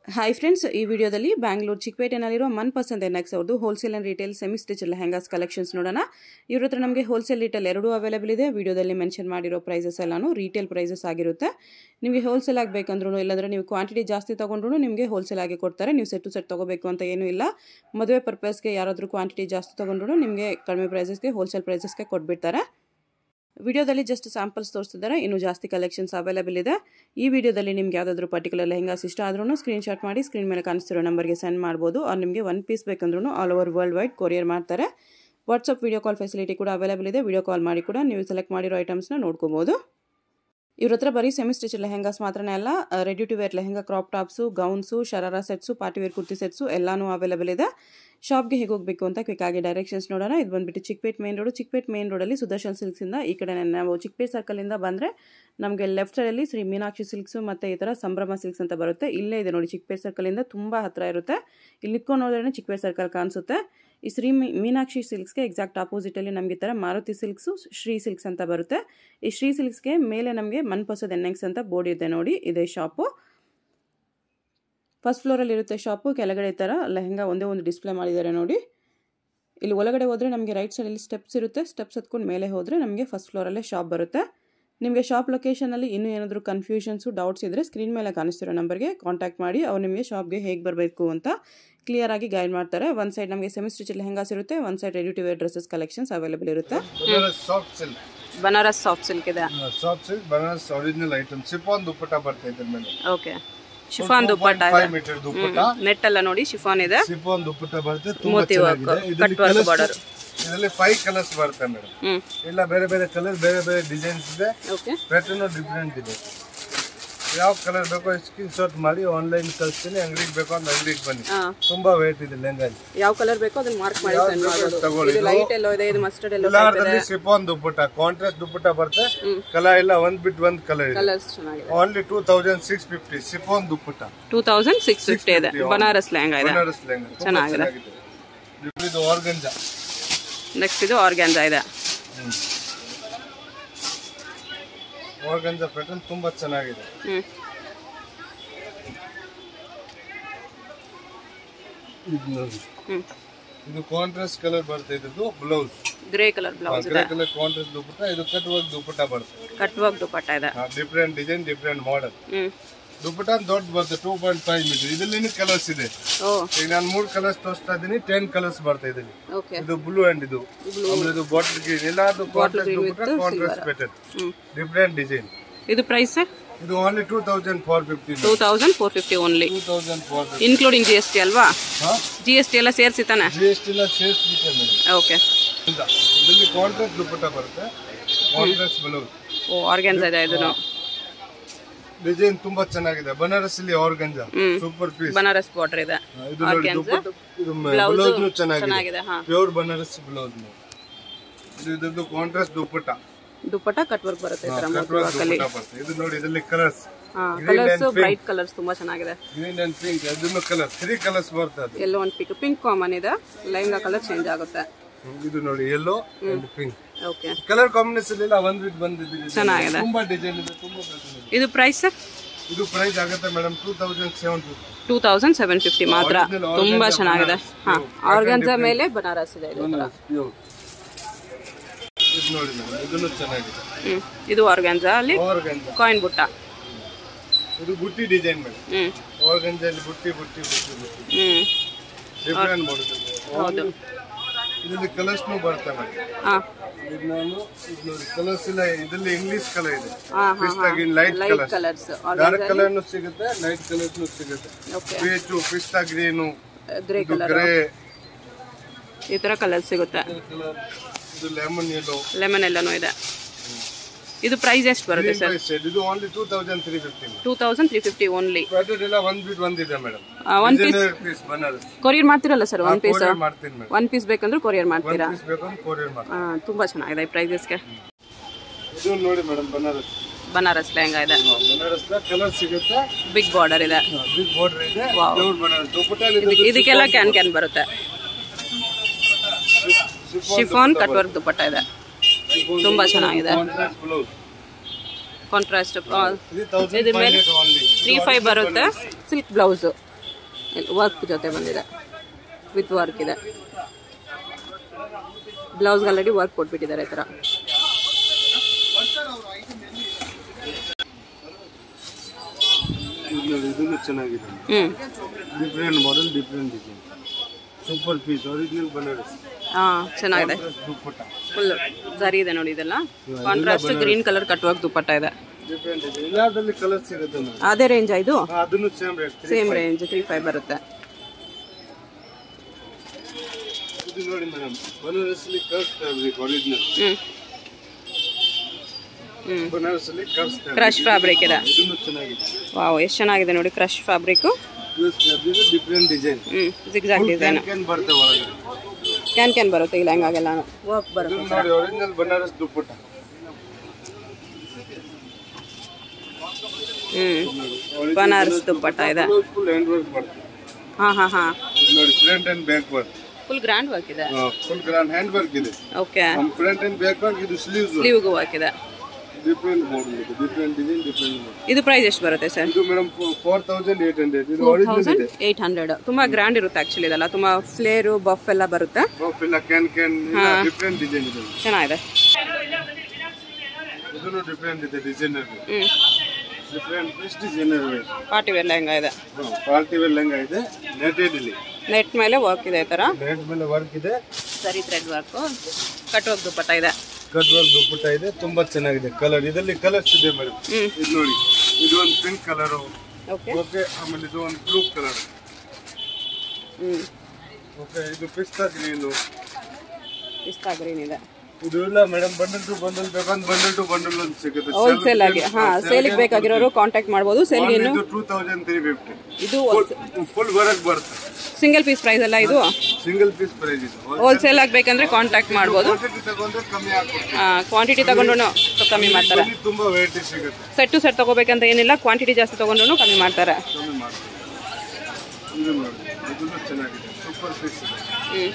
Hi friends ಈ ವಿಡಿಯೋದಲ್ಲಿ ಬ್ಯಾಂಗ್ಳೂರು ಚಿಕ್ಕಪೇಟೆನಲ್ಲಿರೋ ಮನ್ ಪಸಂದ್ ಎನ್ ಎಕ್ಸ್ ಅವ್ರದ್ದು wholesale and retail semi stitch lehengas collections ನೋಡೋಣ ಇವ್ರ ಹತ್ರ ನಮಗೆ ಹೋಲ್ಸೇಲ್ ರಿಟೇಲ್ ಎರಡೂ ಅವೈಲೇಬಲ್ ಇದೆ ವಿಡಿಯೋದಲ್ಲಿ ಮೆನ್ಷನ್ ಮಾಡಿರೋ ಪ್ರೈಸಸ್ ಎಲ್ಲಾನು ರಿಟೇಲ್ ಪ್ರೈಸಸ್ ಆಗಿರುತ್ತೆ ನಿಮಗೆ ಹೋಲ್ಸೇಲ್ ಆಗಬೇಕಂದ್ರೂ ಇಲ್ಲಾಂದರೆ ನೀವು ಕ್ವಾಂಟಿಟಿ ಜಾಸ್ತಿ ತೊಗೊಂಡ್ರು ನಿಮಗೆ ಹೋಲ್ಸೇಲ್ ಆಗಿ ಕೊಡ್ತಾರೆ ನೀವು ಸೆಟ್ ಟು ಸೆಟ್ ತೊಗೋಬೇಕು ಅಂತ ಏನೂ ಇಲ್ಲ ಮದುವೆ ಪರ್ಪಸ್ಗೆ ಯಾರಾದರೂ ಕ್ವಾಂಟಿಟಿ ಜಾಸ್ತಿ ತೊಗೊಂಡ್ರು ನಿಮಗೆ ಕಡಿಮೆ ಪ್ರೈಸಸ್ಗೆ ಹೋಲ್ಸೇಲ್ ಪ್ರೈಸಸ್ಗೆ ಕೊಟ್ಬಿಡ್ತಾರೆ ವಿಡಿಯೋದಲ್ಲಿ ಜಸ್ಟ್ ಸ್ಯಾಂಪಲ್ಸ್ ತೋರಿಸ್ತಿದ್ದಾರೆ ಇನ್ನೂ ಜಾಸ್ತಿ ಕಲೆಕ್ಷನ್ಸ್ ಅವೈಲೇಬಲ್ ಇದೆ ಈ ವಿಡಿಯೋದಲ್ಲಿ ನಿಮ್ಗೆ ಯಾವುದಾದ್ರೂ ಪರ್ಟಿಕ್ಯುಲರ್ ಲೆಹಂಗಾಸ್ ಇಷ್ಟ ಆದ್ರೂ ಸ್ಕ್ರೀನ್ಶಾಟ್ ಮಾಡಿ ಸ್ಕ್ರೀನ್ ಮೇಲೆ ಕಾಣಿಸ್ತಿರೋ ನಂಬರ್ಗೆ ಸೆಂಡ್ ಮಾಡ್ಬೋದು ಅವ್ರು ನಿಮಗೆ ಒನ್ ಪೀಸ್ ಬೇಕಂದ್ರೂ all over world wide courier ಮಾಡ್ತಾರೆ ವಾಟ್ಸಪ್ ವಿಡಿಯೋ ಕಾಲ್ ಫೆಸಿಲಿಟಿ ಕೂಡ ಅವೈಲೇಬಲ್ ಇದೆ ವಿಡಿಯೋ ಕಾಲ್ ಮಾಡಿ ಕೂಡ ನೀವು ಸೆಲೆಕ್ಟ್ ಮಾಡಿರೋ ಐಟಮ್ಸ್ನ ನೋಡ್ಕೋಬೋದು ಇವ್ರ ಹತ್ರ ಬರೀ ಸೆಮಿ ಸ್ಟಿಚ್ ಲೆಹಂಗಾಸ್ ಮಾತ್ರನೇ ಅಲ್ಲ ready to wear lehenga crop tops gowns sharara sets party wear kurti sets ಎಲ್ಲಾನು ಅವೈಲೇಬಲ್ ಇದೆ ಶಾಪ್ಗೆ ಹೇಗೆ ಹೋಗಬೇಕು ಅಂತ ಕ್ವಿಕ್ ಆಗಿ ಡೈರೆಕ್ಷನ್ಸ್ ನೋಡೋಣ ಇದು ಬಂದ್ಬಿಟ್ಟು Chickpet main road Chickpet main ರೋಡಲ್ಲಿ ಸುದರ್ಶನ್ ಸಿಲ್ಕ್ಸಿಂದ ಈ ಕಡೆ ನಾವು ಚಿಕ್ಕಪೇಟ್ ಸರ್ಕಲಿಂದ ಬಂದರೆ ನಮಗೆ ಲೆಫ್ಟ್ ಸೈಡಲ್ಲಿ ಶ್ರೀ ಮೀನಾಕ್ಷಿ ಸಿಲ್ಕ್ಸು ಮತ್ತು ಈ ಥರ ಸಂಭ್ರಮ ಸಿಲ್ಕ್ಸ್ ಅಂತ ಬರುತ್ತೆ ಇಲ್ಲೇ ಇದೆ ನೋಡಿ ಚಿಕ್ಕಪೇಟ್ ಸರ್ಕಲಿಂದ ತುಂಬ ಹತ್ತಿರ ಇರುತ್ತೆ ಇಲ್ಲಿ ನಿಂತ್ಕೊಂಡು ನೋಡಿದ್ರೆ ಚಿಕ್ಕಪೇಟ್ ಸರ್ಕಲ್ ಕಾಣಿಸುತ್ತೆ ಈ ಶ್ರೀ ಮೀನಾಕ್ಷಿ ಸಿಲ್ಕ್ಸ್ಗೆ ಎಕ್ಸಾಕ್ಟ್ ಆಪೋಸಿಟಲ್ಲಿ ನಮಗೆ ಈ ಥರ ಮಾರುತಿ ಸಿಲ್ಕ್ಸು ಶ್ರೀ ಸಿಲ್ಕ್ಸ್ ಅಂತ ಬರುತ್ತೆ ಈ ಶ್ರೀ ಸಿಲ್ಕ್ಸ್ಗೆ ಮೇಲೆ ನಮಗೆ ಮನ್ಪಸದ್ ಎನ್ಎಕ್ಸ್ ಅಂತ ಬೋರ್ಡ್ ಇದೆ ನೋಡಿ ಇದೇ ಶಾಪು ಫಸ್ಟ್ ಫ್ಲೋರಲ್ಲಿ ಇರುತ್ತೆ ಶಾಪು ಕೆಳಗಡೆ ಈ ಥರ ಲೆಹಂಗಾ ಒಂದೇ ಒಂದು ಡಿಸ್ಪ್ಲೇ ಮಾಡಿದ್ದಾರೆ ನೋಡಿ ಇಲ್ಲಿ ಒಳಗಡೆ ಹೋದರೆ ನಮಗೆ ರೈಟ್ ಸೈಡಲ್ಲಿ ಸ್ಟೆಪ್ಸ್ ಇರುತ್ತೆ ಸ್ಟೆಪ್ಸ್ ಹತ್ಕೊಂಡು ಮೇಲೆ ಹೋದರೆ ನಮಗೆ ಫಸ್ಟ್ ಫ್ಲೋರಲ್ಲೇ ಶಾಪ್ ಬರುತ್ತೆ ನಿಮಗೆ ಶಾಪ್ ಲೊಕೇಶನಲ್ಲಿ ಇನ್ನೂ ಏನಾದರೂ ಕನ್ಫ್ಯೂಷನ್ಸು ಡೌಟ್ಸ್ ಇದ್ದರೆ ಸ್ಕ್ರೀನ್ ಮೇಲೆ ಕಾಣಿಸ್ತಿರೋ ನಂಬರ್ಗೆ ಕಾಂಟ್ಯಾಕ್ಟ್ ಮಾಡಿ ಅವ್ರು ನಿಮಗೆ ಶಾಪ್ಗೆ ಹೇಗೆ ಬರಬೇಕು ಅಂತ ಕ್ಲಿಯರ್ ಆಗಿ ಗೈಡ್ ಮಾಡ್ತಾರೆ ಒಂದು ಸೈಡ್ ನಮಗೆ ಸೆಮಿ ಸ್ಟಿಚ್ ಲೆಹಂಗಾಸ್ ಇರುತ್ತೆ ಒಂದು side ready to wear dresses collections available ಇರುತ್ತೆ soft silk Banaras soft silk ಇದೆ soft silk Banaras original item chiffon dupatta ಬರ್ತಾ ಇದ್ರ ಮೇಲೆ okay chiffon dupatta five metre dupatta net ಎಲ್ಲ ನೋಡಿ ಶಿಫಾನ್ ಇದೆ ಸಿಫಾನ್ ದುಪ್ಪಟ್ಟ ಬರುತ್ತೆ ತುಂಬಾ ಮೋತಿ ವರ್ಕ್ ಚೆನ್ನಾಗಿದೆ ಕಟ್ ವರ್ಕ್ ಬಾರ್ಡರ್ ಇದರಲ್ಲಿ ಫೈವ್ ಕಲರ್ಸ್ ಬರುತ್ತೆ ಮೇಡಮ್ ಹ್ಮ್ ಎಲ್ಲ ಬೇರೆ ಬೇರೆ ಕಲರ್ ಬೇರೆ ಬೇರೆ ಡಿಸೈನ್ಸ್ ಇದೆ ಓಕೆ ಪ್ಯಾಟರ್ನ್ ಡಿಫ್ರೆಂಟ್ ಇದೆ ಯಾವ ಕಲರ್ ಬೇಕೋ ಸ್ಕ್ರೀನ್ ಶಾಟ್ ಮಾಡಿ ಆನ್ಲೈನ್ ಕಳಿಸ್ತೀನಿ ಅಂಗಡಿಗೆ ಬೇಕೋ ಅಂದ್ರೆ ಅಂಗಡಿಗೆ ಬನ್ನಿ ಹಾ ತುಂಬಾ ವೇಟ್ ಇದೆ ಲೆಹಂಗಾ ಯಾವ ಕಲರ್ ಬೇಕೋ ಅದನ್ನ ಮಾರ್ಕ್ ಮಾಡಿ ಸೆಂಡ್ ಮಾಡೋದು ತಗೊಳ್ಳಿ ಇದು ಲೈಟ್ ಎಲ್ಲೋ ಇದೆ ಇದು ಮಸ್ಟರ್ಡ್ ಎಲ್ಲೋ ಎಲ್ಲಾರ್ದಲ್ಲಿ ಸಿಫಾನ್ ದುಪ್ಪಟ್ಟ ಕಾಂಟ್ರಾಸ್ಟ್ ದುಪ್ಪಟ್ಟ ಬರುತ್ತೆ ಕಲರ್ ಎಲ್ಲ ಒಂದ್ ಬಿಟ್ ಒಂದ್ ಕಲರ್ ಇದೆ ಕಲರ್ಸ್ ಚೆನ್ನಾಗಿದೆ only two thousand six fifty chiffon dupatta two thousand six fifty ಇದೆ ಬನಾರಸ್ ಲೆಹಂಗಾ ಇದೆ ಬನಾರಸ್ ಲೆಹಂಗಾ ತುಂಬಾ ಚೆನ್ನಾಗಿದೆ. ಚೆನ್ನಾಗಿದೆ ಇದು ಆರ್ಗಂಜ ನೆಕ್ಸ್ಟ್ ಇದು ಆರ್ಗ್ಯಾನ್ಜಾ ಇದೆ ಆರ್ಗಂಜ ಪ್ಯಾಟರ್ನ್ ತುಂಬಾ ಚೆನ್ನಾಗಿದೆ ಹ್ಮ್ ಇದು ನೋಡಿ ಹ್ಮ್ ಇದು ಕಾಂಟ್ರಾಸ್ಟ್ ಕಲರ್ ಬರುತ್ತೆ ಇದು blouse grey colour blouse grey ಇದೆ ಕಲರ್ ಕಾಂಟ್ರಾಸ್ಟ್ ದುಪ್ಪಟ್ಟ ಇದು ಕಟ್ ವರ್ಕ್ ದುಪ್ಪಟ್ಟ ಬರುತ್ತೆ ಕಟ್ ವರ್ಕ್ ದುಪಟ್ಟ ಇದೆ different design different model hmm dupatta ದೊಡ್ಡ ಬರುತ್ತೆ ಟೂ ಪಾಯಿಂಟ್ ಫೈವ್ ಮೀಟರ್ ಇದರಲ್ಲಿ ಕಲರ್ಸ್ ಇದೆ ಓ ಈಗ ನಾನು ಮೂರು ಕಲರ್ಸ್ ತೋರಿಸ್ತಾ ಇದ್ದೀನಿ ಟೆನ್ ಕಲರ್ಸ್ ಬರ್ತಾ ಇದರಲ್ಲಿ ಓಕೆ ಇದು ಬ್ಲೂ ಅಂಡ್ ಇದು ಆಮೇಲೆ ಇದು ಬಾಟಲ್ ಗ್ರೀನ್ ಎಲ್ಲಾದ್ರು contrast dupatta contrast pattern hmm different design ಇದು ಪ್ರೈಸ್ ಇದು only two thousand four fifty two thousand four fifty only two thousand four fifty including G S T ಅಲ್ವಾ ಹಾ ಜಿ ಎಸ್ ಟಿ ಎಲ್ಲ ಸೇರಿಸಿ ತಾನೆ ಜಿ ಎಸ್ ಟಿ ಎಲ್ಲ ಸೇರಿಸ್ಬಿಟ್ಟೆ madam okay ಇಲ್ಲ ಇದರಲ್ಲಿ ಕಾಂಟ್ರಾಸ್ಟ್ ದುಪ್ಪಟ್ಟ ಬರುತ್ತೆ ಕಾಂಟ್ರಾಸ್ಟ್ ಬ್ಲೌಸ್ ಓ ಆರ್ಗ್ಯಾನ್ಜಾ ಇದೆ ಇದನ್ನು ಡಿಸೈನ್ ತುಂಬಾ ಚೆನ್ನಾಗಿದೆ ಬನಾರಸ್ ಇಲ್ಲಿ organza super piece Banaras border ಇದೆ ಇದು ನೋಡಿ ದುಪ್ಪಟ್ಟ ಇದು ಬ್ಲೌಸ್ ಚೆನ್ನಾಗಿದೆ ಚೆನ್ನಾಗಿದೆ ಹಾ ಪ್ಯೂರ್ ಬನಾರಸ್ ಬ್ಲೌಸ್ ಇದು ಇದ್ರದ್ದು contrast dupatta dupatta cut work ಬರುತ್ತೆ ಈ ತರ ಕಟ್ ವರ್ಕ್ ದುಪ್ಪಟ್ಟ ಬರುತ್ತೆ ಇದು ನೋಡಿ ಇದರಲ್ಲಿ ಕಲರ್ಸ್ ಹಾ ಕಲರ್ಸ್ ಬ್ರೈಟ್ ಕಲರ್ಸ್ ತುಂಬಾ ಚೆನ್ನಾಗಿದೆ ಗ್ರೀನ್ ಅಂಡ್ ಪಿಂಕ್ ಅದನ್ನು ಕಲರ್ ತ್ರೀ ಕಲರ್ಸ್ ಬರ್ತದೆ ಎಲ್ಲೋ ಒಂದು ಪಿಕ್ ಪಿಂಕ್ ಕಾಮನ್ ಇದೆ ಲೆಹಂಗಾ ಕಲರ್ ಚೇಂಜ್ ಆಗುತ್ತೆ ಇದು ನೋಡಿ yellow and pink okay colour combination ಎಲ್ಲ ಒಂದ್ ಬಿಟ್ ಬಂದಿದೆ ಚೆನ್ನಾಗಿದೆ ತುಂಬಾ ಡಿಸೈನ್ ಇದೆ ತುಂಬಾ pattern ಇದೆ ಇದು ಪ್ರೈಸ್ ಇದು ಪ್ರೈಸ್ ಆಗುತ್ತೆ madam two thousand seven fifty two thousand seven fifty ಮಾತ್ರ Original ತುಂಬಾ organza ಚೆನ್ನಾಗಿದೆ ಬನಾರಸ್. ಹಾ Pure. ಆರ್ಗನ್ಜಾ ಮೇಲೆ ಬನಾರಸ್ ಇದೆ ಇದು ಪ್ಯೂರ್ ಇದು ನೋಡಿ ಮೇಡಮ್ ಇದನ್ನು ಚೆನ್ನಾಗಿದೆ ಹ್ಮ್ ಇದು ಆರ್ಗನ್ಜಾ ಅಲ್ಲಿ ಆರ್ಗಂಜಾ ಕಾಯಿನ್ ಬುಟ್ಟ ಇದು ಬುಟ್ಟಿ ಡಿಸೈನ್ ಮೇಡಮ್ ಹ್ಮ್ ಆರ್ಗಂಜಲ್ಲಿ ಬುಟ್ಟಿ ಬುಟ್ಟಿ ಬುಟ್ಟಿ ಬುಟ್ಟಿ ಹ್ಮ್ ಡಿಫ್ರೆಂಟ್ ಮಾಡುತ್ತೆ ಹೌದು ಇದರಲ್ಲಿ ಕಲರ್ಸ್ನು ಬರುತ್ತೆ ಮೇಡಮ್ ಹಾ ಇದು ನಾನು ಇದು ನೋಡಿ ಕಲರ್ಸ್ ಇಲ್ಲ ಇದರಲ್ಲಿ ಇಂಗ್ಲಿಷ್ ಕಲರ್ ಇದೆ ಹಾ ಹಾ ಪಿಸ್ತಾ green light light colour colours dark ಕಲರ್ನು ಸಿಗುತ್ತೆ ಲೈಟ್ ಕಲರ್ನು ಸಿಗುತ್ತೆ ಓಕೆ ಪೀಚು ಪಿಸ್ತಾ ಗ್ರೀನು ಗ್ರೇ ಇದು ಕಲರ್ ಗ್ರೇ ಈ ತರ ಕಲರ್ ಸಿಗುತ್ತೆ ಕಲರ್ ಇದು ಲೆಮನ್ ಯೆಲ್ಲೋ ಲೆಮನ್ ಎಲ್ಲಾನು ಇದೆ ಇದು ಪ್ರೈಸ್ ಎಷ್ಟು ಬರುತ್ತೆ ಸರ್ ಶೇಡ್ ಇದು only two thousand three fifty two thousand three fifty only pattern ಎಲ್ಲ ಒಂದ್ ಬಿಟ್ ಒಂದಿದೆ madam one piece piece Banaras courier ಮಾಡ್ತೀರಲ್ಲ ಸರ್ ಒನ್ ಪೀಸ್ ಕೊರಿಯರ್ ಮಾಡ್ತೀನಿ ಮೇಡಮ್ ಒನ್ ಪೀಸ್ ಬೇಕಂದ್ರೆ ಕೊರಿಯರ್ ಮಾಡ್ತೀರಾ ಪೀಸ್ ಬೇಕು ಅಂತ ಕೊರಿಯರ್ ಮಾಡ್ತೀನಿ ಆ, ತುಂಬಾ ಚೆನ್ನಾಗಿದೆ ಈ ಪ್ರೈಸಸ್ಗೆ ಇದು ನೋಡಿ ಮೇಡಮ್ ಬನಾರಸ್ ಬನಾರಸ್ ಲೆಹಂಗಾ ಇದೆ ಬನಾರಸ್ ಕಲರ್ ಸಿಗುತ್ತೆ ಬಿಗ್ ಬಾರ್ಡರ್ ಇದೆ ಬಿಗ್ ಬಾರ್ಡರ್ ಇದೆ Wow. ಪ್ಯೂರ್ ಬನಾರಸ್ ದುಪ್ಪಟ್ಟ ಇದಕ್ಕೆ- ಇದಕ್ಕೆಲ್ಲ ಕ್ಯಾನ್ ಕ್ಯಾನ್ ಬರುತ್ತೆ ಶಿಫಾನ್ ಕಟ್ ವರ್ಕ್ ದುಪ್ಪಟ್ಟ ಇದೆ ತುಂಬಾ ಚೆನ್ನಾಗಿದೆ contrast blouse contrast three thousand ಇದ್ರ ಮೇಲೆ ಓನ್ಲಿ ತ್ರೀ ಫೈವ್ ಬರುತ್ತೆ ಸಿಲ್ಕ್ ಬ್ಲೌಸ್ ವರ್ಕ್ ಜೊತೆ ಬಂದಿದೆ ವಿತ್ ವರ್ಕ್ ಇದೆ ಬ್ಲೌಸ್ಗೆ ಆಲ್ರೆಡಿ ವರ್ಕ್ ಕೊಟ್ಬಿಟ್ಟಿದ್ದಾರೆ ಈ ಥರ ಇದು ನೋಡಿ ಇದನ್ನು ಚೆನ್ನಾಗಿದೆ ಹ್ಞೂ different model different design super piece original Banaras ಹಾಂ ಚೆನ್ನಾಗಿದೆ ದುಪ್ಪಟ್ಟ ಫುಲ್ ಸರಿ ಇದೆ ನೋಡಿ ಇದೆಲ್ಲ ಕಾಂಟ್ರಾಸ್ಟ್ ಗ್ರೀನ್ ಕಲರ್ ಕಟ್ಟುವಾಗ ದುಪ್ಪಟ್ಟ ಇದೆ ಡಿಫ್ರೆಂಟ್ ಇದೆ ಎಲ್ಲದರಲ್ಲಿ ಕಲರ್ ಸಿಗುತ್ತೆ ನೋಡಿ ಅದೇ ರೇಂಜ್ ಇದು ಹಾ, ಅದನ್ನು same rate same range three five ಬರುತ್ತೆ ಇದು ನೋಡಿ ಮೇಡಮ್ ಬನಾರಸ್ಲಿ ಕರ್ಸ್ ಫ್ಯಾಬ್ರಿಕ್ ಒರಿಜಿನಲ್ ಹ್ಞೂ ಹ್ಞೂ ಬನಾರಸ್ಲಿ ಕರ್ಸ್ ಕ್ರಶ್ ಫ್ಯಾಬ್ರಿಕ್ ಇದೆ ಇದನ್ನು ಚೆನ್ನಾಗಿದೆ ವಾವ್ ಎಷ್ಟು ಚೆನ್ನಾಗಿದೆ ನೋಡಿ ಕ್ರಶ್ ಫ್ಯಾಬ್ರಿಕ್ಕು ಕ್ಯೂಸ್ ಫ್ಯಾಬ್ರಿಕ್ ಡಿಫ್ರೆಂಟ್ ಡಿಸೈನ್ ಹ್ಞೂ ಜಿಗ್ಜಾಗ್ ಡಿಸೈನ್ ಕ್ಯಾನ್ ಬರುತ್ತೆ ಒಳಗಡೆ ಕ್ಯಾನ್ ಕ್ಯಾನ್ ಬರುತ್ತೆ ಇಲ್ಲ ಹಂಗಾಗೆಲ್ಲ ವರ್ಕ್ ಬರುತ್ತೆ ಇದನ್ನು ನೋಡಿ ಒರಿಜಿನಲ್ ಬನಾರಸ್ ದುಪ್ಪಟ್ಟ ಹ್ಞೂ ಬನಾರಸ್ ದುಪ್ಪಟ್ಟ ಇದೆ ಫುಲ್ ಹ್ಯಾಂಡ್ ವರ್ಕ್ ಬರುತ್ತೆ ಹಾಂ ಹಾಂ ಹಾಂ ಇದು ನೋಡಿ front and back work full grand work ಇದೆ ಫುಲ್ ಗ್ರಾಂಡ್ ಹ್ಯಾಂಡ್ ವರ್ಕ್ ಇದೆ ಓಕೆ ನಮ್ಮ ಫ್ರಂಟ್ ಅಂಡ್ ಬ್ಯಾಕ್ ವರ್ಕ್ ಇದು ಸ್ಲೀವ್ಸ್ ಸ್ಲೀವ್ಗೂ ವರ್ಕ್ ಇದೆ ಡಿಫ್ರೆಂಟ್ ಮಾಡಲ್ ಇದೆ ಡಿಫ್ರೆಂಟ್ ಡಿಸೈನ್ ಡಿಫ್ರೆಂಟ್ ಮಾಡಲ್ ಇದು ಪ್ರೈಸ್ ಎಷ್ಟು ಬರುತ್ತೆ ಸರ್ ಇದು madam four thousand eight hundred ಇದು ಒರಿಜಿನಲ್ ಇದೆ ಏಯ್ಟ್ ಹಂಡ್ರೆಡ್ ತುಂಬಾ ಗ್ರ್ಯಾಂಡ್ ಇರುತ್ತೆ ಆಕ್ಚುಲಿ ಇದೆಲ್ಲ ತುಂಬಾ ಫ್ಲೇರು ಬಫ್ ಎಲ್ಲ ಬರುತ್ತೆ ಬಾಫ್ ಇಲ್ಲ ಕ್ಯಾನ್ ಕ್ಯಾನ್ ಡಿಫ್ರೆಂಟ್ ಡಿಸೈನ್ ಇದೆ ಚೆನ್ನಾಗಿದೆ ಇದನ್ನು ಡಿಫ್ರೆಂಟ್ ಇದೆ ಡಿಸೈನರ್ ಹ್ಞೂ different best designer party wear lehenga ಇದೆ ಪಾರ್ಟಿ ವೇರ್ ಲೆಂಗ ಇದೆ ನೆಟೆಡ್ ಇಲ್ಲಿ ನೆಟ್ ಮೇಲೆ ವರ್ಕ್ ಇದೆ ಈ ಥರ ನೆಟ್ ಮೇಲೆ ವರ್ಕ್ ಇದೆ ಸರಿ ಥ್ರೆಡ್ ವರ್ಕು ಕಟ್ಟೋಗ್ ದುಪ್ಪಟ್ಟ ಇದೆ ಕಟ್ ವರ್ಕ್ ದುಪ್ಪಟ್ಟ ಇದೆ ತುಂಬಾ ಚೆನ್ನಾಗಿದೆ ಕಲರ್ ಇದರಲ್ಲಿ ಕಲರ್ಸ್ ಇದೆ ಮೇಡಮ್ ಹ್ಞೂ ಇದು ನೋಡಿ ಇದು ಒಂದು ಪಿಂಕ್ ಕಲರ್ ಓಕೆ ಓಕೆ ಆಮೇಲೆ ಇದು ಒಂದು ಬ್ಲೂ ಕಲರ್ ಹ್ಞೂ ಓಕೆ ಇದು ಪಿಸ್ತಾ ಗ್ರೀನು ಇಷ್ಟ ಗ್ರೀನ್ ಇದೆ ಇದು ಇಲ್ಲ ಮೇಡಮ್ ಬಂಡಲ್ ಟು ಬಂಡಲ್ ಬೇಕಂದ್ರೆ ಬಂಡಲ್ ಟು ಬಂಡಲ್ ಒಂದು ಸಿಗುತ್ತೆ ಹೋಲ್ಸೇಲ್ ಆಗಿ ಹಾ ಸೇಲಿಗೆ ಬೇಕಾಗಿರೋರು ಕಾಂಟ್ಯಾಕ್ಟ್ ಮಾಡ್ಬೋದು ಸೇಲ್ಗೆ ಇನ್ನು ಇದು ಟೂ ತೌಸಂಡ್ ತ್ರೀ ಫಿಫ್ಟಿ ಇದು ಫುಲ್ ವರ್ಕ್ ಬರುತ್ತೆ ಸಿಂಗಲ್ ಪೀಸ್ ಪ್ರೈಸ್ ಅಲ್ಲ ಇದು ಸಿಂಗಲ್ ಪೀಸ್ ಪ್ರೈಸ್ ಇದು ಹೋಲ್ಸೇಲ್ ಆಗಬೇಕಂದ್ರೆ ಕಾಂಟ್ಯಾಕ್ಟ್ ಮಾಡ್ಬೋದು ಕ್ವಾಂಟಿಟಿ ತಗೊಂಡ್ರೆ ಕಮ್ಮಿ ಆಗ್ತದೆ ಕ್ವಾಂಟಿಟಿ ತಗೊಂಡ್ರು ಕಮ್ಮಿ ಮಾಡ್ತಾರೆ ಇಲ್ಲಿ ತುಂಬಾ ವೆರೈಟಿ ಸಿಗುತ್ತೆ ಸೆಟ್ ಟು ಸೆಟ್ ತಗೋಬೇಕಂತ ಏನಿಲ್ಲ ಕ್ವಾಂಟಿಟಿ ಜಾಸ್ತಿ ತಗೊಂಡ್ರು ಕಮ್ಮಿ ಮಾಡ್ತಾರೆ ಕಮ್ಮಿ ಮಾಡ್ತಾರೆ ಇದು ನೋಡಿ ಇದನ್ನು ಚೆನ್ನಾಗಿದೆ ಸೂಪರ್ ಪೀಸ್ ಇದೆ ಹ್ಞೂ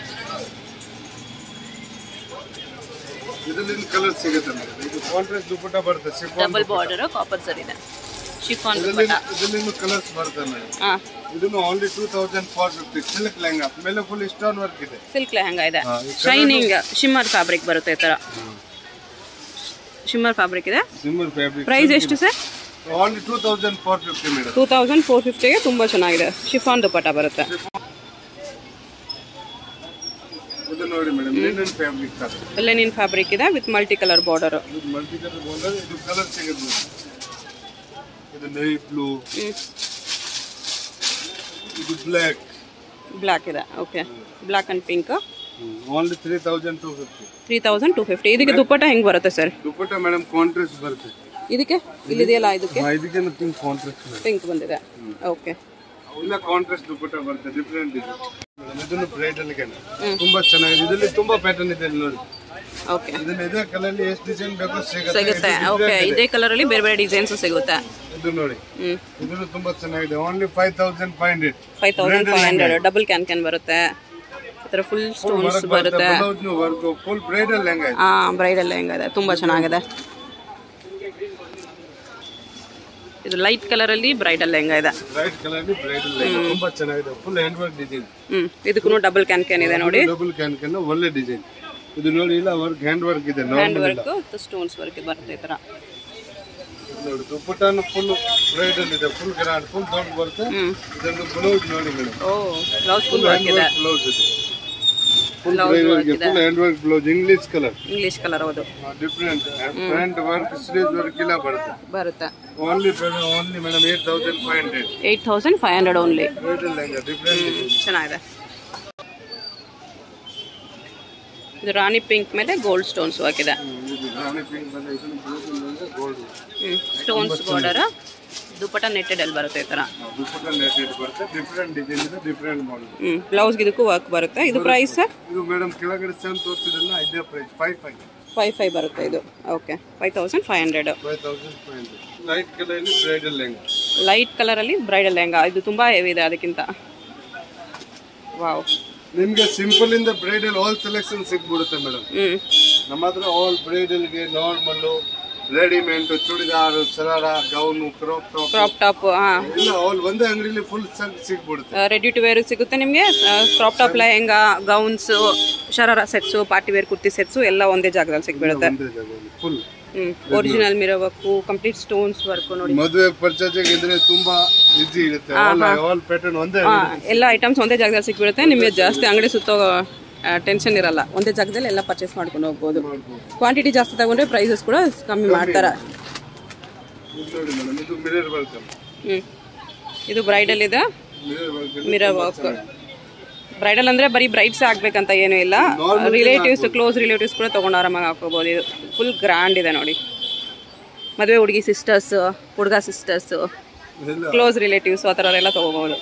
ಇದರಲ್ಲಿ ಕಲರ್ ಸಿಗುತ್ತೆ ಮೇಡಮ್ ಇದು ಕಾಂಟ್ರಾಸ್ಟ್ ದುಪ್ಪಟ್ಟ ಬರುತ್ತೆ chiffon double border copper sir ಇದೆ ಶಿಫಾನ್ ಇದರಲ್ಲಿ ಇದರಲ್ಲಿ ಕಲರ್ಸ್ ಬರುತ್ತೆ ಮೇಡಮ್ ಹಾಂ ಇದನ್ನು only two thousand four fifty silk lehenga ಮೇಲೆ ಫುಲ್ ಸ್ಟೋನ್ ವರ್ಕ್ ಇದೆ ಸಿಲ್ಕ್ ಲೆಹಂಗಾ ಇದೆ ಹಾ, ಈ ಶೈನಿಂಗ್ ಶಿಮ್ಮರ್ ಫ್ಯಾಬ್ರಿಕ್ ಬರುತ್ತೆ ಈ ಥರ ಶಿಮ್ಮರ್ ಫ್ಯಾಬ್ರಿಕ್ ಇದೆ ಸಿಂಬಲ್ ಫ್ಯಾಬ್ರಿಕ್ ಪ್ರೈಸ್ ಎಷ್ಟು sir only two thousand four fifty madam two thousand four ಫಿಫ್ಟಿಗೆ ತುಂಬ ಚೆನ್ನಾಗಿದೆ ಶಿಫಾನ್ ದುಪ್ಪಟ್ಟ ಬರುತ್ತೆ ಇದು ನೋಡಿ ಮೇಡಮ್ ಲಿನನ್ ಫ್ಯಾಬ್ರಿಕ್ ತರ ಲೆನಿನ್ ಫ್ಯಾಬ್ರಿಕ್ ಇದೆ ವಿತ್ ಮಲ್ಟಿ ಕಲರ್ ಬಾರ್ಡರ್ ಇದು ಮಲ್ಟಿ ಕಲರ್ ಬಂದ್ರೆ ಇದು ಕಲರ್ ಸಿಗುತ್ತೆ ನೋಡಿ. ಇದು ನೈ ಬ್ಲೂ ಇದು ಬ್ಲ್ಯಾಕ್ ಬ್ಲ್ಯಾಕ್ ಇದೆ okay black and pink only three thousand two fifty three thousand two fifty ಇದಕ್ಕೆ ದುಪ್ಪಟ್ಟ ಹೆಂಗೆ ಬರುತ್ತೆ ಸರ್ ದುಪ್ಪಟ್ಟ ಮೇಡಮ್ ಕಾಂಟ್ರಾಸ್ಟ್ ಬರುತ್ತೆ ಇದಕ್ಕೆ ಇಲ್ಲಿದೆಯಲ್ಲ ಇದಕ್ಕೆ ಹಾ, ಇದಕ್ಕೆ ಪಿಂಕ್ ಕಾಂಟ್ರಾಸ್ಟ್ ಪಿಂಕ್ ಬಂದಿದೆ ಓಕೆ ಇಲ್ಲ ಕಾಂಟ್ರಾಸ್ಟ್ ದುಪ್ಪಟ್ಟ ಬರುತ್ತೆ ಡಿಫ್ರೆಂಟ್ ಇದೆ ಮೇಡಮ್ ಇದನ್ನು ಬ್ರೈಡಲ್ ತುಂಬಾ ಚೆನ್ನಾಗಿದೆ ಇದರಲ್ಲಿ ತುಂಬಾ ಪ್ಯಾಟರ್ನ್ ಇದೆ ಇಲ್ಲಿ ನೋಡಿ ಓಕೆ ಇದನ್ನ ಇದೇ ಕಲರ್ ಎಷ್ಟು ಡಿಸೈನ್ ಬೇಕೋ ಸಿಗುತ್ತೆ ಸಿಗುತ್ತೆ ಓಕೆ ಇದೇ ಕಲರಲ್ಲಿ ಬೇರೆ ಬೇರೆ ಡಿಸೈನ್ಸ್ ಸಿಗುತ್ತೆ ಇದು ನೋಡಿ ಹ್ಞೂ ಇದನ್ನು ತುಂಬಾ ಚೆನ್ನಾಗಿದೆ only five thousand five hundred five thousand five hundred double can can ಬರುತ್ತೆ ಈ ಥರ ಫುಲ್ ಸ್ಟೋನ್ಸ್ ಬರುತ್ತೆ blouse work full bridal lehenga ಇದೆ ಹಾಂ ಬ್ರೈಡಲ್ ಲೆಹಂಗಾ ಇದೆ ತುಂಬ ಚೆನ್ನಾಗಿದೆ ಇದು ಲೈಟ್ ಕಲರಲ್ಲಿ ಬ್ರೈಡಲ್ ಲೆಹಂಗಾ ಇದೆ ರೈಟ್ ಕಲರ್ ಬ್ರೈಡಲ್ ಲೆಹಂಗಾ ತುಂಬಾ ಚೆನ್ನಾಗಿದೆ ಫುಲ್ ಹ್ಯಾಂಡ್ ವರ್ಕ್ ಡಿಸೈನ್ ಹ್ಞೂ ಇದಕ್ಕೂ ಡಬಲ್ ಕ್ಯಾನ್ ಕ್ಯಾನ್ ಇದೆ ನೋಡಿ ಡಬಲ್ ಕ್ಯಾನ್ ಕ್ಯಾನ್ ಒಳ್ಳೆ ಡಿಸೈನ್ ಇದು ನೋಡಿ ಇಲ್ಲ ವರ್ಕ್ ಹ್ಯಾಂಡ್ ವರ್ಕ್ ಇದೆ ಹ್ಯಾಂಡ್ ನಾರ್ಮಲ್ ಇಲ್ಲ ವರ್ಕ್ ಸ್ಟೋನ್ಸ್ ವರ್ಕ್ ಬರುತ್ತೆ ಈ ಥರ ಇದು ನೋಡಿ ದುಪ್ಪಟ್ಟನು ಫುಲ್ ಬ್ರೈಡಲ್ ಇದೆ ಫುಲ್ ಗ್ರ್ಯಾಂಡ್ ಫುಲ್ ದೊಡ್ಡ ಬರುತ್ತೆ ಹ್ಞೂ ಇದನ್ನು ಬ್ಲೌಸ್ ನೋಡಿ ಮೇಡಮ್ ಓ ಬ್ಲೌಸ್ ಫುಲ್ ವರ್ಕ್ ಇದೆ ಬ್ಲೌಸ್ ಇದೆ ಫುಲ್ Blouse ಬ್ರೈಡಲ್ work ಇದೆ. Full hand work blouse English colour English colour ಹೌದು different front work sleeve work ಇಲ್ಲ ಬರುತ್ತೆ ಬರುತ್ತೆ only only madam eight thousand five hundred eight thousand five hundred only bridal lehenga different ಚೆನ್ನಾಗಿದೆ ಇದು rani pink ಮೇಲೆ gold stones ಹಾಕಿದೆ ಇದು ರಾಣಿ ಪಿಂಕ್ ಬಂದ ಇದನ್ನು blue gold stones border dupatta netted ಅಲ್ಲಿ ಬರುತ್ತೆ ಈ ಥರ ದುಪ್ಪಟ್ಟ ಲೇಟೆಡ್ ಬರುತ್ತೆ ಡಿಫ್ರೆಂಟ್ ಡಿಸೈನ್ ಇದೆ ಡಿಫ್ರೆಂಟ್ ಮಾಡಲ್ ಹ್ಞೂ ಬ್ಲೌಸ್ಗೆ ಇದಕ್ಕೂ ವರ್ಕ್ ಬರುತ್ತೆ ಇದು ಪ್ರೈಸ್ ಸರ್ ಇದು ಮೇಡಮ್ ಕೆಳಗಡೆ ಸೆವೆನ್ ತೋರಿಸಿದ್ರಲ್ಲ ಇದೇ price five five five five ಬರುತ್ತೆ ಇದು okay five thousand five hundred five thousand five hundred light ಕಲರಲ್ಲಿ ಬ್ರೈಡಲ್ ಲೆಹಂಗಾ ಲೈಟ್ ಕಲರಲ್ಲಿ ಬ್ರೈಡಲ್ ಲೆಹಂಗಾ ಇದು ತುಂಬ ಹೆವಿ ಇದೆ ಅದಕ್ಕಿಂತ ವಾವ್ ನಿಮ್ಗೆ ಸಿಂಪಲ್ ಇಂದ ಬ್ರೈಡಲ್ ಆಲ್ ಸೆಲೆಕ್ಷನ್ ಸಿಗ್ಬಿಡುತ್ತೆ ಮೇಡಮ್ ಹ್ಞೂ ನಮ್ಮ ಹತ್ರ ಆಲ್ ಬ್ರೈಡಲ್ಗೆ normal readymade churidar sharara gown crop top crop top ಹಾಂ ಎಲ್ಲ ಅವ್ರು ಒಂದೇ ಅಂಗಡಿಲಿ ಫುಲ್ ಸಿಗ್ಬಿಡುತ್ತೆ ರೆಡಿ ಟು ವೇರ್ ಸಿಗುತ್ತೆ ನಿಮಗೆ crop top lehenga gowns sharara sets party wear kurti sets ಎಲ್ಲ ಒಂದೇ ಜಾಗದಲ್ಲಿ ಸಿಗ್ಬಿಡುತ್ತೆ ಒಂದೇ ಜಾಗದಲ್ಲಿ ಫುಲ್ ಹ್ಞೂ original mirror work complete stones work ನೋಡಿ ಮದುವೆ ಪರ್ಚೇಸಿಂಗ್ ಇದ್ರೆ ತುಂಬಾ ಈಸಿ ಇರುತ್ತೆ ಆಲ್ ಪ್ಯಾಟರ್ನ್ ಒಂದೇ ಹಾ, ಎಲ್ಲ ಐಟಮ್ಸ್ ಒಂದೇ ಜಾಗದಲ್ಲಿ ಸಿಕ್ಬಿಡುತ್ತೆ ನಿಮಗೆ ಜಾಸ್ತಿ ಅಂಗಡಿ ಸುತ್ತೋ ಟೆನ್ಷನ್ ಇರಲ್ಲ ಒಂದೇ ಜಾಗದಲ್ಲಿ ಎಲ್ಲ ಪರ್ಚೇಸ್ ಮಾಡ್ಕೊಂಡು ಹೋಗ್ಬೋದು ಕ್ವಾಂಟಿಟಿ ಜಾಸ್ತಿ ತಗೊಂಡ್ರೆ ಪ್ರೈಸಸ್ ಕೂಡ ಕಮ್ಮಿ ಮಾಡ್ತಾರೆ ಇದು ನೋಡಿ ಮೇಡಮ್ ಇದು ಮಿರರ್ ವರ್ಕ್ ಹ್ಞೂ ಇದು ಬ್ರೈಡಲ್ ಇದೆ mirror work mirror work bridal ಅಂದರೆ ಬರೀ ಬ್ರೈಡ್ಸ್ ಆಗ್ಬೇಕಂತ ಏನೂ ಇಲ್ಲ ರಿಲೇಟಿವ್ಸ್ ಕ್ಲೋಸ್ ರಿಲೇಟಿವ್ಸ್ ಕೂಡ ತೊಗೊಂಡು ಆರಾಮಾಗಿ ಹಾಕೋಬೋದು ಇದು ಫುಲ್ ಗ್ರ್ಯಾಂಡ್ ಇದೆ ನೋಡಿ ಮದುವೆ ಹುಡುಗಿ ಸಿಸ್ಟರ್ಸ್ ಹುಡುಗ ಸಿಸ್ಟರ್ಸು ಇಲ್ಲ ಕ್ಲೋಸ್ ರಿಲೇಟಿವ್ಸ್ ಆ ಥರ ಎಲ್ಲ ತೊಗೋಬೋದು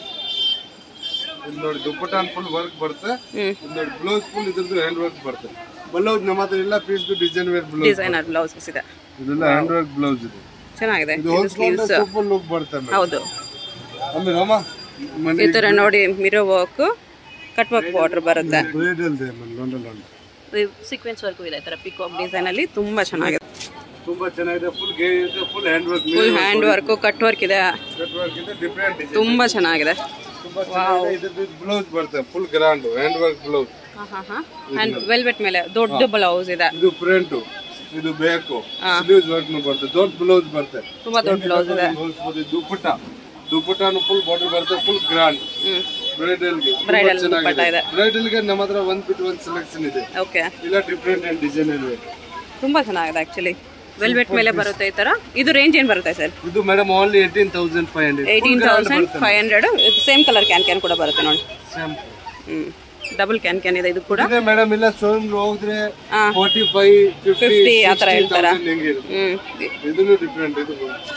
ಇದು ನೋಡಿ ದುಪ್ಪಟಾನ್ ಫುಲ್ ವರ್ಕ್ ಬರುತ್ತೆ ಹ್ಞೂ ಇದು ನೋಡಿ ಬ್ಲೌಸ್ ಫುಲ್ ಇದ್ರದ್ದು ಹ್ಯಾಂಡ್ ವರ್ಕ್ ಬರುತ್ತೆ ಬ್ಲೌಸ್ ನಮ್ಮ ಹತ್ರ ಎಲ್ಲ piece design wear blouse designer blouses ಇದೆ ಇದೆಲ್ಲ ಹ್ಯಾಂಡ್ ವರ್ಕ್ ಬ್ಲೌಸ್ ಇದೆ ಚೆನ್ನಾಗಿದೆ ಇದು ಹೊಲ್ಸ್ಕೊಂಡ್ರೆ ಸೂಪರ್ ಲುಕ್ ಬರುತ್ತೆ ಮೇಡಮ್ ಹೌದು ಆಮೇಲೆ ಅಮ್ಮ ಮನೆ ಈ ತರ ನೋಡಿ mirror work cut work border ಬರುತ್ತೆ ಬ್ರೈಡಲ್ ಇದೆ ಆಮೇಲೆ ಲೊಂಡ ಲೊಂಡ ಸೀಕ್ವೆನ್ಸ್ ವರ್ಕು ಇದೆ ಈ ತರ ಪಿಕಾಕ್ ಡಿಸೈನ್ ಅಲ್ಲಿ ತುಂಬಾ ಚೆನ್ನಾಗಿದೆ ತುಂಬಾ ಚೆನ್ನಾಗಿದೆ ಫುಲ್ ಗೇ ಇದೆ full hand work full hand work cut work ಇದೆ ಕಟ್ ವರ್ಕ್ ಇದೆ ಡಿಫ್ರೆಂಟ್ ಡಿಸೈನ್ ತುಂಬಾ ಚೆನ್ನಾಗಿದೆ ತುಂಬಾ ಚೆನ್ನಾಗಿದೆ ಇದ್ರದ್ದು ಬ್ಲೌಸ್ ಬರುತ್ತೆ full grand hand work blouse and velvet ಮೇಲೆ ದೊಡ್ಡ ಬ್ಲೌಸ್ ಇದೆ ಇದು ಪ್ರಿಂಟ್ ಇದು ಬೇಕು ಸ್ಲೀವ್ಸ್ ವರ್ಕ್ ಬರುತ್ತೆ ದೊಡ್ಡ ಬ್ಲೌಸ್ ಬರುತ್ತೆ ತುಂಬಾ ದೊಡ್ಡ ಬ್ಲೌಸ್ ಇದೆ ಹೋಲಿಸ್ಬೋದು ದುಪ್ಪಟ್ಟ ದುಪ್ಪಟ್ಟನು ಫುಲ್ ಬಾರ್ಡರ್ ಬರುತ್ತೆ ಫುಲ್ ಗ್ರ್ಯಾಂಡ್ ಹ್ಮ್ ಬ್ರೈಡಲ್ಗೆ ಬ್ರೈಡಲ್ ದುಪ್ಪಟ್ಟ ಇದೆ ಬ್ರೈಡಲ್ಗೆ ನಮ್ಮ ಹತ್ರ ಒಂದ್ ಬಿಟ್ಟು ಒಂದ್ ಸೆಲೆಕ್ಷನ್ ಇದೆ ಓಕೆ ಇಲ್ಲ ಡಿಫ್ರೆಂಟ್ ಅಂಡ್ ಡಿಸೈನ್ ಇದೆ ತುಂಬಾ ಚೆನ್ನಾಗಿದೆ ಆಕ್ಚುಲಿ ವೆಲ್ವೆಟ್ ಮೇಲೆ ಬರುತ್ತೆ ಈ ತರ ಇದು ರೇಂಜ್ ಏನ್ ಬರುತ್ತೆ ಸರ್ ಇದು madam only eighteen thousand five hundred eighteen thousand five hundred same colour can can ಕೂಡ ಬರುತ್ತೆ ನೋಡಿ ಹ್ಮ್ ಡಬಲ್ ಕ್ಯಾನ್ ಕ್ಯಾನ್ ಇದೆ ಇದು ಕೂಡ ಇದೆ ಮೇಡಮ್ ಇಲ್ಲ ಶೋರೂಮ್ ಹೋದ್ರೆ ಹಾ. ಫೋರ್ಟಿ ಫೈವ್ ಫಿಫ್ಟಿ ಫಿಫ್ಟಿ ಆ ಥರ ಹೇಳ್ತಾರ ಹೆಂಗೆ ಇರುತ್ತೆ ಹ್ಮ್ ಇದನ್ನು ಡಿಫ್ರೆಂಟ್ ಇದು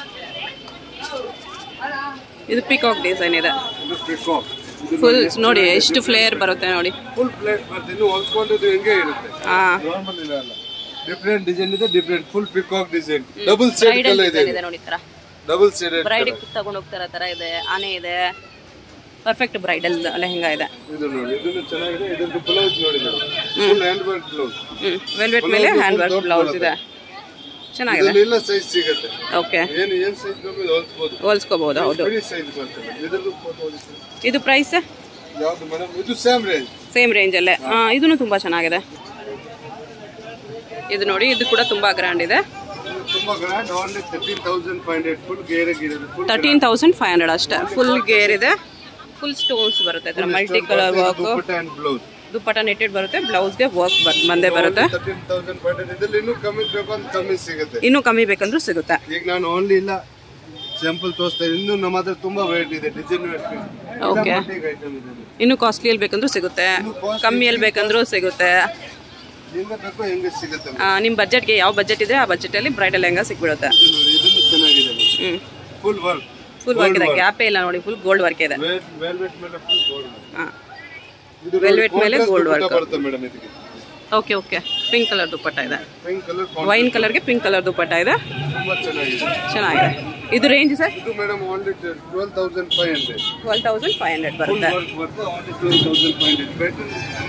ಇದು ಪಿಕಾಕ್ ಡಿಸೈನ್ ಇದೆ ಇದು ಪಿಕಾಕ್ ಇದು ಫುಲ್ ನೋಡಿ ಎಷ್ಟು ಫ್ಲೇಯರ್ ಬರುತ್ತೆ ನೋಡಿ ಫುಲ್ ಪ್ಲೇಟ್ ಬರುತ್ತೆ ಇನ್ನು ಹೊಲ್ಸ್ಕೊಂಡಿದ್ದು ಹೆಂಗೆ ಇರುತ್ತೆ ಹಾ ನಾರ್ಮಲ್ ಇಲ್ಲ ಅಲ್ಲ ಡಿಫ್ರೆಂಟ್ ಡಿಸೈನ್ ಇದೆ different full peacock design double side bridal colour ಇದೆ ಡಿಸೈನ್ ಇದೆ ನೋಡಿ ಈ ತರ ಡಬಲ್ ಸೈಡ್ ಬ್ರೈಡ್ ತಗೊಂಡು ಹೋಗ್ತಾರ ತರ ಇದೆ ಆನೆ ಇದೆ ಪರ್ಫೆಕ್ಟ್ ಬ್ರೈಡಲ್ ಲೆಹಂಗಾ ಇದೆ ಇದು ನೋಡಿ ಇದನ್ನು ಚೆನ್ನಾಗಿದೆ ಇದ್ರದ್ದು ಬ್ಲೌಸ್ ನೋಡಿ full hand work blouse hmm velvet ಮೇಲೆ ಹ್ಯಾಂಡ್ ವರ್ಕ್ ಬ್ಲೌಸ್ ಇದೆ ಚೆನ್ನಾಗಿದೆ ಇದನ್ನೆಲ್ಲ ಸೈಜ್ ಸಿಗುತ್ತೆ ಓಕೆ ಏನು ಏನ್ ಸೈಜ್ ಬೇಕು ಇದು ಹೊಲ್ಸ್ಬೋದು ಹೋಲ್ಸ್ಕೋಬಹುದು ಹೌದು ಬಿಡಿ ಸೈಜ್ ಬರ್ತದೆ ಇದ್ರದ್ದು ಫೋಟೋ ಇದು ಪ್ರೈಸ್ ಯಾವ್ದು ಮೇಡಮ್ ಇದು ಸೇಮ್ ರೇಂಜ್ ಸೇಮ್ ರೇಂಜ್ ಅಲ್ಲೇ ಹಾ ಇದನ್ನು ತುಂಬಾ ಚೆನ್ನಾಗಿದೆ ಇದು ನೋಡಿ ಇದು ಕೂಡ ತುಂಬಾ ಗ್ರ್ಯಾಂಡ್ ಇದೆ ತುಂಬಾ grand only thirteen thousand five hundred full gear ಗಿರಿದೆ full thirteen thousand five hundred ಅಷ್ಟೇ ಫುಲ್ ಗೇರ್ ಇದೆ ಫುಲ್ ಸ್ಟೋನ್ಸ್ ಬರುತ್ತೆ ಇದರ multi colour work dupatta and blouse dupatta netted ಬರುತ್ತೆ ಬ್ಲೌಸ್ಗೆ ವರ್ಕ್ ಬಂದೇ ಬರುತ್ತೆ ತರ್ಟೀನ್ ತೌಸಂಡ್ ಫೈವ್ ಹಂಡ್ರೆಡ್ ಇದ್ರಲ್ಲಿ ಇನ್ನೂ ಕಮ್ಮಿ ಬೇಕು ಅಂತ ಕಮ್ಮಿ ಸಿಗುತ್ತೆ ಇನ್ನೂ ಕಮ್ಮಿ ಬೇಕಂದ್ರೂ ಸಿಗುತ್ತೆ ಈಗ ನಾನು ಓನ್ಲಿ ಇಲ್ಲ ಸ್ಯಾಂಪಲ್ ತೋರಿಸ್ತಾ ಇದ್ದೀನಿ ಇನ್ನೂ ನಮ್ಮ ಹತ್ರ ತುಂಬಾ ವೆರೈಟಿ ಇದೆ ಡಿಸೈನ್ ಓಕೆ ಐಟಮ್ ಇದೆ ಇನ್ನು ಕಾಸ್ಟ್ಲಿಯಲ್ಲಿ ಬೇಕಂದ್ರೂ ಸಿಗುತ್ತೆ ಕಮ್ಮಿಯಲ್ಲಿ ಬೇಕಂದ್ರೂ ಸಿಗುತ್ತೆ ಹೆಂಗ ಬೇಕು ಹೆಂಗೆ ಸಿಗುತ್ತೆ ಆ, ನಿಮ್ಮ ಬಜೆಟ್ಗೆ ಯಾವ ಬಜೆಟ್ ಇದೆ ಆ ಬಜೆಟಲ್ಲಿ ಬ್ರೈಡಲ್ ಲೆಹಂಗಾ ಸಿಕ್ಬಿಡುತ್ತೆ ಇದು ನೋಡಿ ಇದನ್ನು ಚೆನ್ನಾಗಿದೆ ಹ್ಞೂ ಫುಲ್ ವರ್ಕ್ ಫುಲ್ ವರ್ಕ್ ಇದೆ ಗ್ಯಾಪೇ ಇಲ್ಲ ನೋಡಿ ಫುಲ್ ಗೋಲ್ಡ್ ವರ್ಕ್ ಇದೆ ವೆಲ್ವೆಟ್ ಮೇಲೆ ಫುಲ್ ಗೋಲ್ಡ್ ಹಾಂ ಇದು ವೆಲ್ವೆಟ್ ಮೇಲೆ ಗೋಲ್ಡ್ ವರ್ಕ್ ಬರುತ್ತೆ ಮೇಡಮ್ ಇದಕ್ಕೆ okay okay pink colour dupatta ಇದೆ ಪಿಂಕ್ ಕಲರ್ ವೈನ್ ಕಲರ್ಗೆ ಪಿಂಕ್ ಕಲರ್ ದುಪ್ಪಟ್ಟ ಇದೆ ತುಂಬಾ ಚೆನ್ನಾಗಿದೆ ಚೆನ್ನಾಗಿದೆ ಇದು ರೇಂಜ್ ಸರ್ ಇದು madam only twelve thousand five hundred twelve thousand five hundred ಬರುತ್ತೆ ವರ್ಕ್ ಬರುತ್ತೆ only twelve thousand five hundred better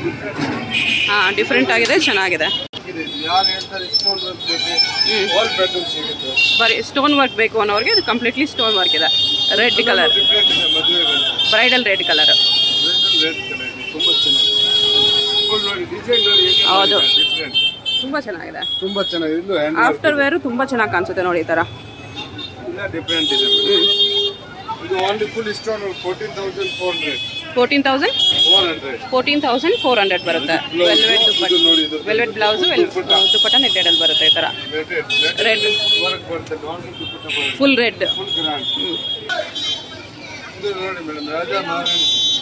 ಹಾಂ ಡಿಫ್ರೆಂಟ್ ಆಗಿದೆ ಚೆನ್ನಾಗಿದೆ ಯಾರು ಹೇಳ್ತಾರೆ ಸ್ಟೋನ್ ವರ್ಕ್ ಬೇಕು ಆಲ್ ಪ್ಯಾಟರ್ನ್ ಸಿಗುತ್ತೆ ಬರೀ ಸ್ಟೋನ್ ವರ್ಕ್ ಬೇಕು ಅನ್ನೋರಿಗೆ ಇದು ಕಂಪ್ಲೀಟ್ಲಿ ಸ್ಟೋನ್ ವರ್ಕ್ ಇದೆ ರೆಡ್ ಕಲರ್ ಡಿಫ್ರೆಂಟ್ ಇದೆ ಮದುವೆಗೆ bridal red colour red colour ಇದೆ ತುಂಬಾ ಚೆನ್ನಾಗಿದೆ ಫುಲ್ ನೋಡಿ ಡಿಸೈನ್ ನೋಡಿ ಹೌದು. ಡಿಫ್ರೆಂಟ್ ತುಂಬಾ ಚೆನ್ನಾಗಿದೆ ತುಂಬಾ ಚೆನ್ನಾಗಿದೆ ಇದು ಹ್ಯಾಂಡ್ ಆಫ್ಟರ್ ವೇರು ತುಂಬಾ ಚೆನ್ನಾಗಿ ಕಾಣಿಸುತ್ತೆ ನೋಡಿ ಈ ತರ ಇಲ್ಲ ಡಿಫ್ರೆಂಟ್ ಇದೆ ಇದು only full stone fourteen thousand four hundred fourteen thousand four hundred fourteen thousand four hundred ಬರುತ್ತೆ ವೆಲ್ವೆಟ್ ದುಪ್ಪಟ್ಟ ಇದು ನೋಡಿ ಇದು ವೆಲ್ವೆಟ್ ಬ್ಲೌಸು ದುಪ್ಪಟ್ಟ ನೆಟ್ಟೆಡ್ ಅಲ್ಲಿ ಬರುತ್ತೆ ಈ ತರ ರೆಡ್ ರೆಡ್ ವರ್ಕ್ ಬರುತ್ತೆ ನಾರ್ಮಲ್ ದುಪ್ಪಟ್ಟ ಬರುತ್ತೆ ಫುಲ್ ರೆಡ್ ಫುಲ್ ಗ್ರ್ಯಾಂಡ್ ಇದು ನೋಡಿ ಮೇಡಮ್ ರಾಜಾ ಮಹಾರಾಣಿ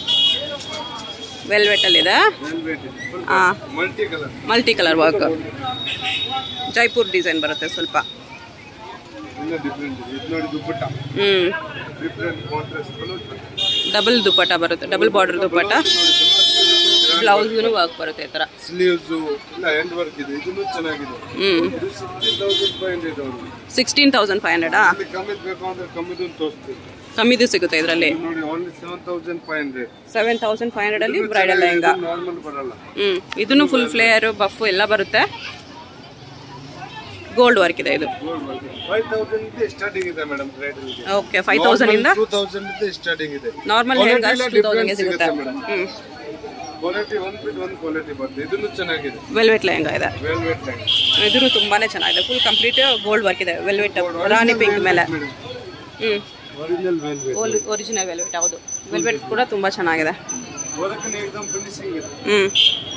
ವೆಲ್ವೆಟ್ ಅಲ್ಲಿ ಇದೆ ವೆಲ್ವೆಟ್ ಇದೆ ಫುಲ್ ಹಾ multi colour multi colour work Jaipur design ಬರುತ್ತೆ ಸ್ವಲ್ಪ ಇಲ್ಲ ಡಿಫ್ರೆಂಟ್ ಇದೆ ಇದು ನೋಡಿ ದುಪ್ಪಟ್ಟ ಹ್ಮ್ different contrast blouse double dupatta ಬರುತ್ತೆ ಡಬಲ್ ಬಾರ್ಡರ್ ದುಪ್ಪಟ್ಟ ಬ್ಲೌಸ್ಗೂ ವರ್ಕ್ ಬರುತ್ತೆ ಈ ತರ ಸ್ಲೀವ್ಸ್ ಇಲ್ಲ ಹ್ಯಾಂಡ್ ವರ್ಕ್ ಇದೆ ಇದನ್ನು ಚೆನ್ನಾಗಿದೆ ಹ್ಮ್ ಇದು ಸಿಕ್ಸ್ಟೀನ್ ತೌಸಂಡ್ ಫೈವ್ ಹಂಡ್ರೆಡ್ ಅವರು ಸಿಕ್ಸ್ಟೀನ್ ತೌಸಂಡ್ ಫೈವ್ ಹಂಡ್ರೆಡಾ ಅಲ್ಲಿ ಕಮ್ಮಿ ಬೇಕು ಅಂದ್ರೆ ಕಮ್ಮಿದು ತೋರಿಸ್ತೀವಿ ಕಮ್ಮಿದು ಸಿಗುತ್ತೆ ಇದರಲ್ಲಿ ಇದು ನೋಡಿ only seven thousand five hundred seven thousand five hundred ಅಲ್ಲಿ ಬ್ರೈಡಲ್ ಲೆಹಂಗಾ ನಾರ್ಮಲ್ ಬರಲ್ಲ ಹ್ಮ್ ಇದನ್ನು ಫುಲ್ ಫ್ಲೇಯರ್ ಬಫ್ ಎಲ್ಲ ಬರುತ್ತೆ ಗೋಲ್ಡ್ ವರ್ಕ್ ಇದೆ ಇದು ಫೈವ್ ತೌಸಂಡ್ ಸ್ಟಾರ್ಟಿಂಗ್ ಇದೆ ಮೇಡಮ್ ಬ್ರೈಡಲ್ಗೆ ಓಕೆ ಫೈವ್ ತೌಸಂಡ್ ಇಂದ ಟೂ ತೌಸಂಡ್ ಇಂದ ಸ್ಟಾರ್ಟಿಂಗ್ ಇದೆ ನಾರ್ಮಲ್ Quality ಲೆಹಂಗಾಸ್ ಎಲ್ಲ ಟೂ ತೌಸಂಡ್ಗೆ difference ಸಿಗುತ್ತೆ ಸಿಗುತ್ತೆ madam. ಹ್ಞೂ ಕ್ವಾಲಿಟಿ ಒಂದ್ ಬಿಟ್ ಒಂದ್ ಕ್ವಾಲಿಟಿ ಬರ್ತದೆ ಇದನ್ನು ಚೆನ್ನಾಗಿದೆ ವೆಲ್ವೆಟ್ ಲೆಹಂಗಾ ಇದೆ ವೆಲ್ವೆಟ್ ಲೈನ್ ಇದೂ ತುಂಬಾನೇ ಚೆನ್ನಾಗಿದೆ ಫುಲ್ ಕಂಪ್ಲೀಟ್ ಗೋಲ್ಡ್ ವರ್ಕ್ ಇದೆ ವೆಲ್ವೆಟ್ ರಾಣಿ ಪಿಂಕ್ ಮೇಲೆ ಹ್ಞೂ ಒರಿಜಿನಲ್ ವೆಲ್ವೆಟ್ ಒರಿಜಿನಲ್ ವೆಲ್ವೆಟ್ ಹೌದು ವೆಲ್ವೆಟ್ ಕೂಡ ತುಂಬ ಚೆನ್ನಾಗಿದೆ ವರ್ಕ್ ಏಕದಮ್ ಫಿನಿಶಿಂಗ್ ಇದೆ ಹ್ಞೂ